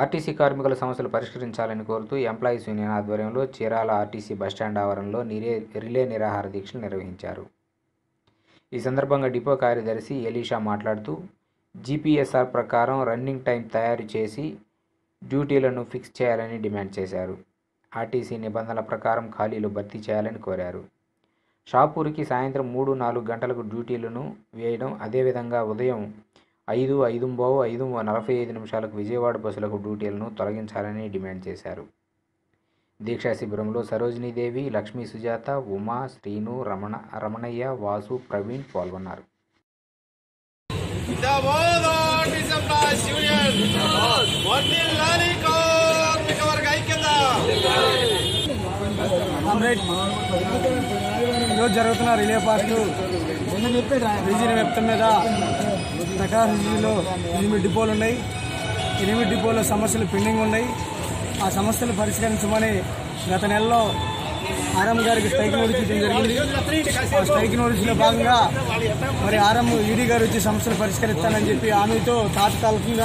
RTC కార్మికుల సమస్యలు పరిష్కరించాలని కోరుతూ ఎంప్లాయీస్ యూనియన్ ఆధ్వర్యంలో చీరాల ఆర్టీసీ బస్టాండ్ ఆవరణలో నిరే రిలే నిరాహార దీక్షలు నిర్వహించారు ఈ సందర్భంగా డిపో కార్యదర్శి ఎలీషా మాట్లాడుతూ జీపీఎస్ఆర్ ప్రకారం రన్నింగ్ టైం తయారు చేసి డ్యూటీలను ఫిక్స్ చేయాలని డిమాండ్ చేశారు ఆర్టీసీ నిబంధనల ప్రకారం ఖాళీలు భర్తీ చేయాలని కోరారు షాపూర్కి సాయంత్రం మూడు నాలుగు గంటలకు డ్యూటీలను వేయడం అదేవిధంగా ఉదయం ఐదు ఐదు బావు ఐదు నలభై ఐదు నిమిషాలకు విజయవాడ బస్సులకు డ్యూటీలను తొలగించాలని డిమాండ్ చేశారు దీక్షా శిబిరంలో సరోజినీదేవి లక్ష్మీ సుజాత ఉమా శ్రీను రమణ రమణయ్య వాసు ప్రవీణ్ పాల్గొన్నారు జిందాబాద్ ఆర్టీసీ ఎంప్లాయీస్ యూనియన్ వర్ధిల్లాలి కార్మిక వర్గ ఐక్యత కామ్రేడ్ ఈరోజు జరుగుతున్న రిలే పాస్టు రీజన్ వ్యాప్తం మీద ప్రకాశం జిల్లాలో ఎనిమిది డిపోలు ఉన్నాయి ఎనిమిది డిపోల సమస్యలు పెండింగ్ ఉన్నాయి ఆ సమస్యలు పరిష్కరించమని గత నెలలో ఆర్ఎం గారికి స్ట్రైక్ నోటీస్ ఇవ్వడం జరిగింది ఆ స్ట్రైక్ నోటీసులో భాగంగా మరి ఆర్ఎం ఈడీ గారు వచ్చి సమస్యలు పరిష్కరిస్తానని చెప్పి హామీతో తాత్కాలికంగా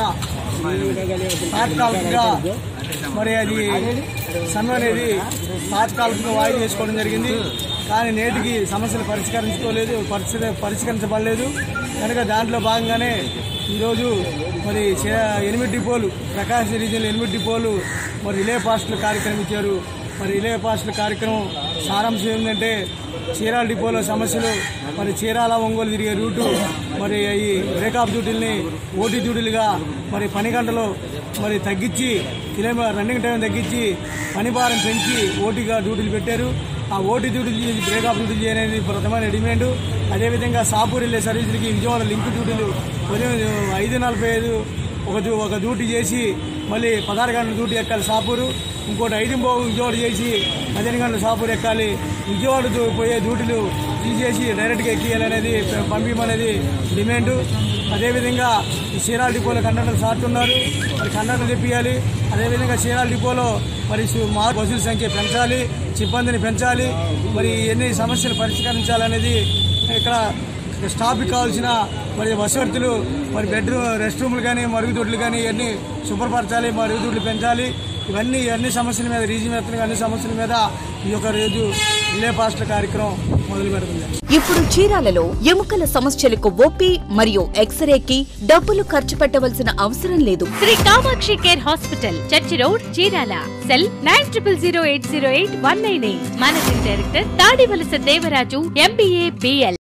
తాత్కాలికంగా మరి అది సమ్మె అనేది తాత్కాలికంగా వాయిదా చేసుకోవడం జరిగింది కానీ నేటికి సమస్యలు పరిష్కరించుకోలేదు పరిస్థితి పరిష్కరించబడలేదు కనుక దాంట్లో భాగంగానే ఈరోజు మరి చే- ఎనిమిది డిపోలు ప్రకాశం రీజియన్లో ఎనిమిది డిపోలు మరి రిలే పాస్టుల కార్యక్రమం ఇచ్చారు మరి రిలే పాస్టుల కార్యక్రమం సారాంశం ఏంటంటే చీరాల డిపోలో సమస్యలు మరి చీరాల ఒంగోలు తిరిగే రూటు మరి ఈ బ్రేకప్ డ్యూటీల్ని ఓటీ డ్యూటీలుగా మరి పని గంటలు మరి తగ్గించి కిలోమీటర్ రన్నింగ్ టైం తగ్గించి పని భారం పెంచి ఓటీగా డ్యూటీలు పెట్టారు ఆ ఓటీ డ్యూటీలు చేసి బ్రేకప్ డ్యూటీలు చేయనేది ప్రథమైన డిమాండ్ అదేవిధంగా సాపూర్ వెళ్ళే సర్వీసులకి విజయవాడ లింక్ డ్యూటీలు ఉదయం ఐదు నలభై ఐదు ఒక డ్యూ- ఒక డ్యూటీ చేసి మళ్ళీ పదహారు గంటల డ్యూటీ ఎక్కాలి సాపూరు ఇంకోటి ఐదు బాగు విజయవాడ చేసి పదిహేను గంటల సాపూర్ ఎక్కాలి విజయవాడ దు- పోయే డ్యూటీలు తీసేసి డైరెక్ట్గా ఎక్కియాలనేది ప- పంపించమనేది డిమాండ్ అదేవిధంగా ఈ చీరాల డిపోలో కండక్టర్లు సాటున్నారు మరి కండక్టర్లు తెప్పియాలి అదేవిధంగా చీరాల డిపోలో మరి సు- మా బస్సుల సంఖ్య పెంచాలి సిబ్బందిని పెంచాలి మరి ఎన్ని సమస్యలు పరిష్కరించాలనేది ఇక్కడ స్టాఫ్కి కావాల్సిన మరి వసతులు మరి బెడ్రూమ్ రెస్ట్ రూమ్లు కానీ మరుగుదొడ్లు కానీ ఇవన్నీ శుభ్రపరచాలి మరుగుదొడ్లు పెంచాలి ఇవన్నీ అన్ని సమస్యల మీద రీజన్ వ్యాప్తంగా అన్ని సమస్యల మీద ఈ యొక్క రోజు రిలే పాస్ట్ల కార్యక్రమం మొదలు పెడుతుంది ఇప్పుడు చీరాలలో ఎముకల సమస్యలకు ఓపీ మరియు ఎక్స్రేకి డబ్బులు ఖర్చు పెట్టవలసిన అవసరం లేదు Shri Kamakshi care hospital church road Chirala cell nine triple zero eight zero eight one nine eight managing director Tadivalasa Devaraju MBA BL